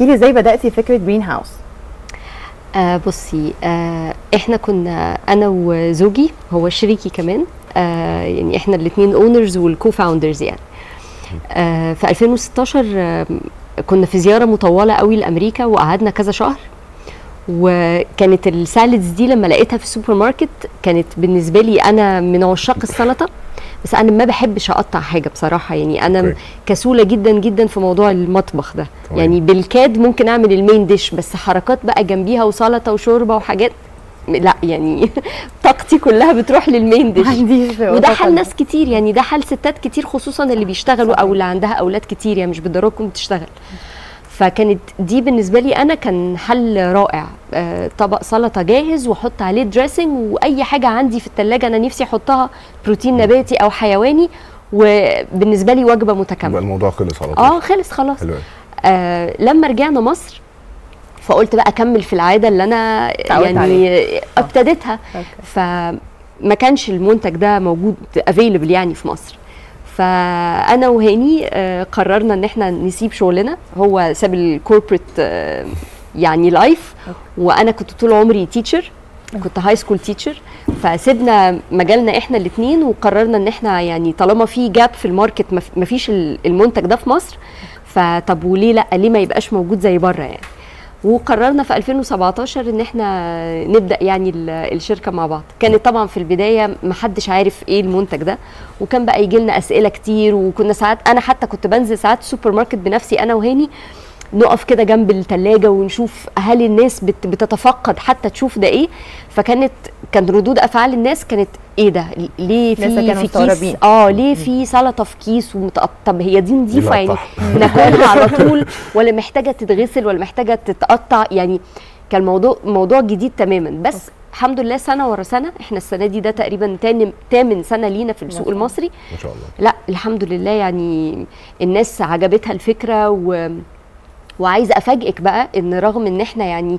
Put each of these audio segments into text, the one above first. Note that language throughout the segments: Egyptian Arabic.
احكي لي ازاي بداتي فكره جرين هاوس آه بصي آه احنا كنا انا وزوجي هو شريكي كمان آه يعني احنا الاثنين اونرز والكو فاوندرز يعني آه في 2016 آه كنا في زياره مطوله قوي لامريكا وقعدنا كذا شهر وكانت السالدز دي لما لقيتها في السوبر ماركت كانت بالنسبه لي انا من عشاق السلطه بس انا ما بحبش اقطع حاجه بصراحه يعني انا أوكي. كسوله جدا جدا في موضوع المطبخ ده تمام. يعني بالكاد ممكن اعمل المين ديش بس حركات بقى جنبيها وسلطه وشوربه وحاجات لا يعني طاقتي كلها بتروح للمين ديش عنديش وده حال ناس كتير يعني ده حال ستات كتير خصوصا اللي بيشتغلوا او اللي عندها اولاد كتير يعني مش بالضروره تكون بتشتغل فكانت دي بالنسبه لي انا كان حل رائع آه، طبق سلطه جاهز واحط عليه دريسنج واي حاجه عندي في التلاجة انا نفسي احطها بروتين نباتي او حيواني وبالنسبه لي وجبه يبقى متكامله الموضوع خلص على طول اه خلص خلاص حلو أوي. آه لما رجعنا مصر فقلت بقى اكمل في العاده اللي انا اتعودت يعني عليها. ابتديتها أوكي. فما كانش المنتج ده موجود افيلبل يعني في مصر فانا وهاني آه، قررنا ان احنا نسيب شغلنا هو ساب الكوربريت يعني لايف وانا كنت طول عمري تيتشر كنت هاي سكول تيتشر فسيبنا مجالنا احنا الاثنين وقررنا ان احنا يعني طالما في جاب في الماركت مف- مفيش ال- المنتج ده في مصر فطب وليه لا ليه ما يبقاش موجود زي بره يعني وقررنا في 2017 ان احنا نبدا يعني ال- الشركه مع بعض كانت طبعا في البدايه ما حدش عارف ايه المنتج ده وكان بقى يجي لنا اسئله كتير وكنا ساعات انا حتى كنت بنزل ساعات السوبر ماركت بنفسي انا وهاني نقف كده جنب التلاجة ونشوف هل الناس بت بتتفقد حتى تشوف ده ايه فكانت كان ردود افعال الناس كانت ايه ده ليه لسه في كانوا في كيس مستغربين. اه ليه في سلطه في كيس ومتقطع طب هي دي نضيفه يعني ملقح. ناكلها على طول ولا محتاجه تتغسل ولا محتاجه تتقطع يعني كان موضوع موضوع جديد تماما بس الحمد لله سنه ورا سنه احنا السنه دي ده تقريبا تاني تامن سنه لينا في السوق المصري ما شاء الله لا الحمد لله يعني الناس عجبتها الفكره و... وعايزه افاجئك بقى ان رغم ان احنا يعني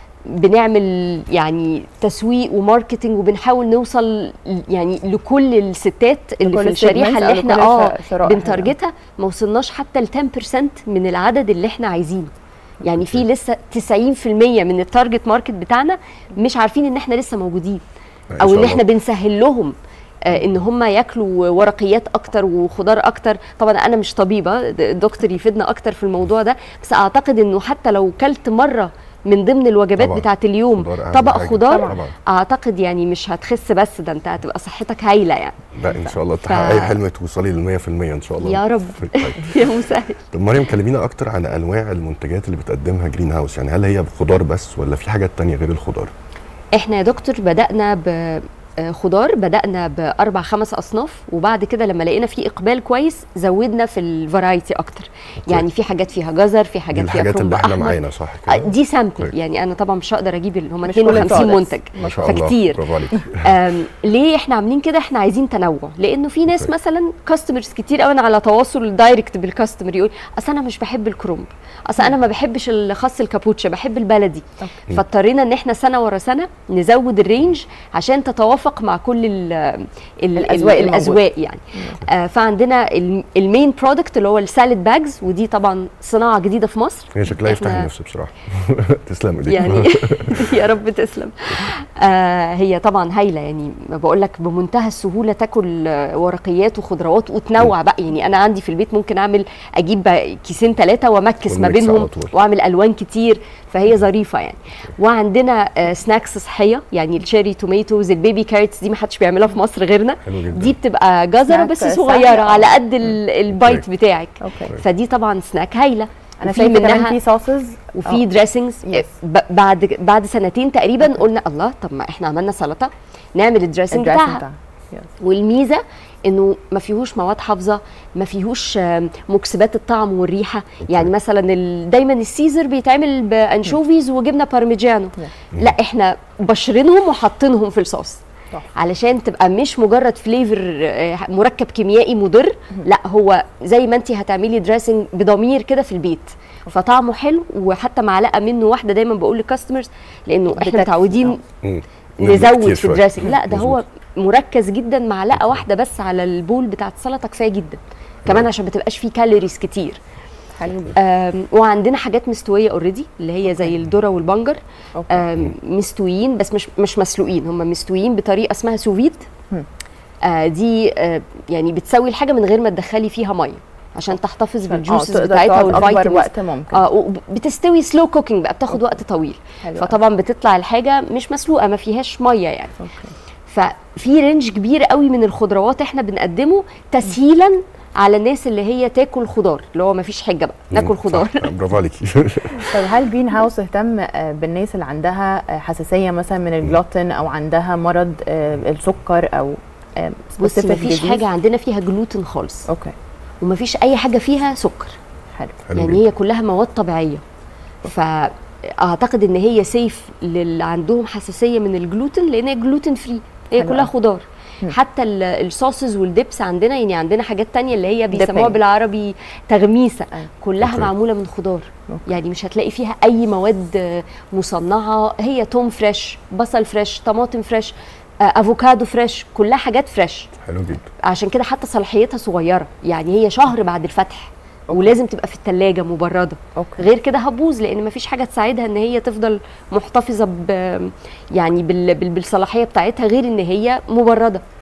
بنعمل يعني تسويق وماركتنج وبنحاول نوصل يعني لكل الستات اللي لكل في الشريحه segments اللي أو احنا لكل اه الش- شرائح يعني. بنتارجتها ما وصلناش حتى ل 10% من العدد اللي احنا عايزينه يعني في لسه 90% من التارجت ماركت بتاعنا مش عارفين ان احنا لسه موجودين ما او شاء ان احنا الله. بنسهل لهم آه، ان هم ياكلوا ورقيات اكتر وخضار اكتر طبعا انا مش طبيبه د- الدكتور يفيدنا اكتر في الموضوع ده بس اعتقد انه حتى لو كلت مره من ضمن الوجبات طبعاً. بتاعه اليوم خضار أهم طبق حاجة. خضار طبعاً. اعتقد يعني مش هتخس بس ده انت هتبقى صحتك هايله يعني لا ان شاء الله تحققي حلم توصلي لل 100% ان شاء الله يا رب. طيب. يا مسهل طب مريم كلمينا اكتر عن انواع المنتجات اللي بتقدمها جرين هاوس يعني هل هي خضار بس ولا في حاجات تانية غير الخضار احنا يا دكتور بدانا ب آه، خضار بدانا باربع خمس اصناف وبعد كده لما لقينا في اقبال كويس زودنا في الفرايتي اكتر يعني في حاجات فيها جزر في دي حاجات فيها الحاجات كرنب اللي احنا أحمر. معانا صح آه، كده دي سامبل كويس. يعني انا طبعا مش هقدر اجيب اللي هم مش كل 52 products. منتج ما شاء الله فكتير برافو عليك آم، ليه احنا عاملين كده احنا عايزين تنوع لانه في ناس أوكي. مثلا كاستمرز كتير قوي انا على تواصل دايركت بالكاستمر يقول اصل انا مش بحب الكرنب اصل انا ما بحبش الخس الكابوتشا بحب البلدي فاضطرينا ان احنا سنه ورا سنه نزود الرينج عشان تتوافق مع كل ال ال الأذواق ال- الموجودة. الاذواق يعني آه فعندنا ال- المين برودكت اللي هو السالد باجز ودي طبعا صناعه جديده في مصر هي شكلها يفتح إحنا- النفس بصراحه تسلم ايديك يعني يا رب تسلم آه هي طبعا هايله يعني بقول لك بمنتهى السهوله تاكل آه، ورقيات وخضروات وتنوع بقى يعني انا عندي في البيت ممكن اعمل اجيب بقى كيسين ثلاثه وامكس ما والميكس على بينهم طول. واعمل الوان كتير فهي ظريفه يعني وعندنا آه سناكس صحيه يعني الشيري توميتوز البيبي كارتس دي ما حدش بيعملها في مصر غيرنا حلو جدا. دي بتبقى جزره سناك بس سهل، صغيره آه. على قد ال- البايت أوكي. بتاعك اوكي فدي طبعا سناك هايله انا وفي شايفه كمان منها- في صوصز وفي دريسنجز Yes. بعد بعد سنتين تقريبا قلنا الله طب ما احنا عملنا سلطه نعمل الدريسنج بتاعها والميزه انه ما فيهوش مواد حافظه ما فيهوش آم، مكسبات الطعم والريحه يعني مثلا ال- دايما السيزر بيتعمل بانشوفيز وجبنه بارميجانو لا احنا بشرينهم وحاطينهم في الصوص صح. علشان تبقى مش مجرد فليفر مركب كيميائي مضر لا هو زي ما انت هتعملي دريسنج بضمير كده في البيت فطعمه حلو وحتى معلقه منه واحده دايما بقول للكاستمرز لانه احنا بتكفي. متعودين مم. نبدأ نزود كتير في شوية. الدريسنج لا ده هو مظبوط. مركز جدا معلقه واحده بس على البول بتاعت السلطه كفايه جدا كمان عشان ما تبقاش فيه كالوريز كتير حلو جدا آم، وعندنا حاجات مستويه اوريدي اللي هي زي الذره والبنجر اوكي آم، مستويين بس مش مش مسلوقين هم مستويين بطريقه اسمها سوفيد هم. آه دي آه يعني بتسوي الحاجه من غير ما تدخلي فيها ميه عشان تحتفظ بالجوسز تقدر بتاعتها تقعد اكبر والفيتامينز وقت ممكن اه وبتستوي سلو كوكينج بقى بتاخد وقت طويل حلو فطبعا بتطلع الحاجه مش مسلوقه ما فيهاش ميه يعني اوكي ففي رينج كبير قوي من الخضروات احنا بنقدمه تسهيلا على الناس اللي هي تاكل خضار اللي هو ما فيش حجه بقى ناكل صح، خضار برافو عليكي طب هل جرين هاوس اهتم آه، بالناس اللي عندها آه، حساسيه مثلا من الجلوتين او عندها مرض آه، السكر او آه، بصي specific ما فيش disease؟ حاجه عندنا فيها جلوتين خالص اوكي وما فيش اي حاجه فيها سكر حلو حلو يعني جدا. هي كلها مواد طبيعيه فاعتقد ان هي سيف للي عندهم حساسيه من الجلوتين لان هي جلوتين فري هي حلو كلها أوي. خضار مم. حتى ال- الصوصز والدبس عندنا يعني عندنا حاجات تانية اللي هي بيسموها Dipping. بالعربي تغميسه أيوة. كلها أوكي. معموله من خضار أوكي. يعني مش هتلاقي فيها اي مواد آه، مصنعه هي توم فريش بصل فريش طماطم فريش آه، افوكادو فريش كلها حاجات فريش حلو جدا عشان كده حتى صلاحيتها صغيره يعني هي شهر بعد الفتح ولازم تبقى في التلاجة مبردة اوكي غير كده هتبوظ لان مفيش حاجه تساعدها ان هي تفضل محتفظه ب يعني بال بال بالصلاحيه بتاعتها غير ان هي مبرده